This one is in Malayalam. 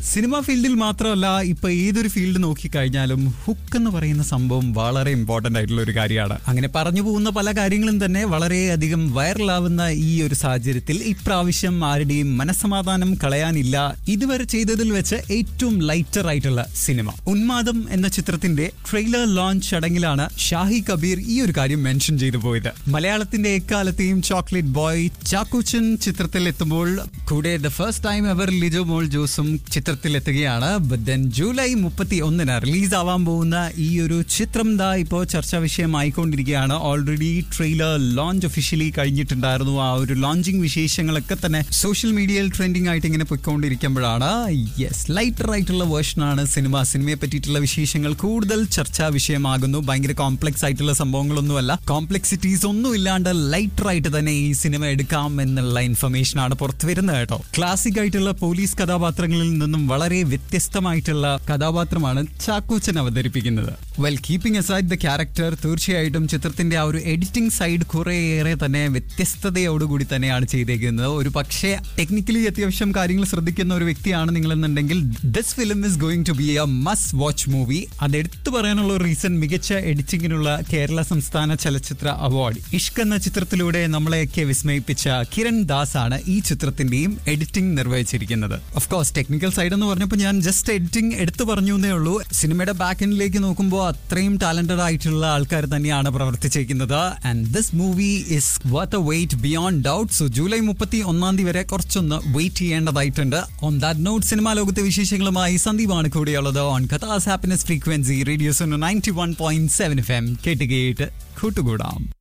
സിനിമ ഫീൽഡിൽ മാത്രമല്ല ഇപ്പൊ ഏതൊരു ഫീൽഡ് നോക്കിക്കഴിഞ്ഞാലും ഹുക്ക് എന്ന് പറയുന്ന സംഭവം വളരെ ഇമ്പോർട്ടന്റ് ആയിട്ടുള്ള ഒരു കാര്യമാണ് അങ്ങനെ പറഞ്ഞു പോകുന്ന പല കാര്യങ്ങളും തന്നെ വളരെയധികം വൈറലാവുന്ന ഈ ഒരു സാഹചര്യത്തിൽ ഇപ്രാവശ്യം ആരുടെയും മനസ്സമാധാനം കളയാനില്ല ഇതുവരെ ചെയ്തതിൽ വെച്ച് ഏറ്റവും ലൈറ്റർ ആയിട്ടുള്ള സിനിമ ഉന്മാദം എന്ന ചിത്രത്തിന്റെ ട്രെയിലർ ലോഞ്ച് ചടങ്ങിലാണ് ഷാഹി കബീർ ഈ ഒരു കാര്യം മെൻഷൻ ചെയ്തു പോയത് മലയാളത്തിന്റെ എക്കാലത്തെയും ചോക്ലേറ്റ് ബോയ് ചാക്കോച്ചൻ ചിത്രത്തിൽ എത്തുമ്പോൾ കൂടെ the first time ever Lijo Mol ജോസും ചിത്രത്തിൽ എത്തുകയാണ് ബട്ട് ദെൻ ജൂലൈ മുപ്പത്തി ഒന്നിന് റിലീസ് ആവാൻ പോകുന്ന ഈ ഒരു ചിത്രം ദാ ഇപ്പോൾ ചർച്ചാ വിഷയമായിക്കൊണ്ടിരിക്കുകയാണ് ഓൾറെഡി ട്രെയിലർ ലോഞ്ച് ഒഫീഷ്യലി കഴിഞ്ഞിട്ടുണ്ടായിരുന്നു ആ ഒരു ലോഞ്ചിങ് വിശേഷങ്ങളൊക്കെ തന്നെ സോഷ്യൽ മീഡിയയിൽ ട്രെൻഡിങ് ആയിട്ട് ഇങ്ങനെ പൊയ്ക്കൊണ്ടിരിക്കുമ്പോഴാണ് യെസ് ലൈറ്റർ ആയിട്ടുള്ള വേർഷനാണ് സിനിമ സിനിമയെ പറ്റിയിട്ടുള്ള വിശേഷങ്ങൾ കൂടുതൽ ചർച്ചാ വിഷയമാകുന്നു ഭയങ്കര കോംപ്ലക്സ് ആയിട്ടുള്ള സംഭവങ്ങളൊന്നുമല്ല കോംപ്ലക്സിറ്റീസ് ഒന്നും ഇല്ലാണ്ട് ലൈറ്റർ ആയിട്ട് തന്നെ ഈ സിനിമ എടുക്കാം എന്നുള്ള ഇൻഫർമേഷൻ ആണ് പുറത്തു വരുന്നത് കേട്ടോ ക്ലാസിക് ആയിട്ടുള്ള പോലീസ് കഥാപാത്രങ്ങളിൽ നിന്നും വളരെ വ്യത്യസ്തമായിട്ടുള്ള കഥാപാത്രമാണ് ചാക്കോച്ചൻ അവതരിപ്പിക്കുന്നത് well keeping aside the character തീർച്ചയായിട്ടും ചിത്രത്തിന്റെ ആ ഒരു എഡിറ്റിംഗ് സൈഡ് കുറേയേറെ തന്നെ വ്യത്യസ്തതയോടുകൂടി തന്നെയാണ് ചെയ്തേക്കുന്നത് ഒരു പക്ഷേ ടെക്നിക്കലി അത്യാവശ്യം കാര്യങ്ങൾ ശ്രദ്ധിക്കുന്ന ഒരു വ്യക്തിയാണ് നിങ്ങളെന്നുണ്ടെങ്കിൽ this film is going to be a must watch movie അത് എടുത്തു പറയാനുള്ള ഒരു റീസൺ മികച്ച എഡിറ്റിംഗിനുള്ള കേരള സംസ്ഥാന ചലച്ചിത്ര അവാർഡ് ഇഷ്ക് എന്ന ചിത്രത്തിലൂടെ നമ്മളെയൊക്കെ വിസ്മയിപ്പിച്ച കിരൺ ദാസ് ആണ് ഈ ചിത്രത്തിന്റെയും എഡിറ്റിംഗ് നിർവഹിച്ചിരിക്കുന്നത് ഓഫ് കോഴ്സ് ടെക്നിക്കൽ സൈഡ് എന്ന് പറഞ്ഞപ്പോൾ ഞാൻ ജസ്റ്റ് എഡിറ്റിംഗ് എടുത്തു പറഞ്ഞു എന്നേ ഉള്ളൂ സിനിമയുടെ ബാക്ക് എൻഡിലേക്ക് നോക്കുമ്പോൾ അത്രയും ടാലന്റഡ് ആയിട്ടുള്ള ആൾക്കാർ തന്നെയാണ് പ്രവർത്തിച്ചിരിക്കുന്നത് and this movie is worth a wait beyond doubt so July മുപ്പത്തി ഒന്നാം തീയതി വരെ കുറച്ചൊന്ന് വെയിറ്റ് ചെയ്യേണ്ടതായിട്ടുണ്ട് ഓൺ ദാറ്റ് നോട്ട് സിനിമാ ലോകത്തെ വിശേഷങ്ങളുമായി സന്ദീപാണ് കൂടെയുള്ളത് ഓൺ കഥാസ് happiness frequency radios ninety one point seven F M കേട്ട് കേട്ട് കൂട്ടുകൂടാം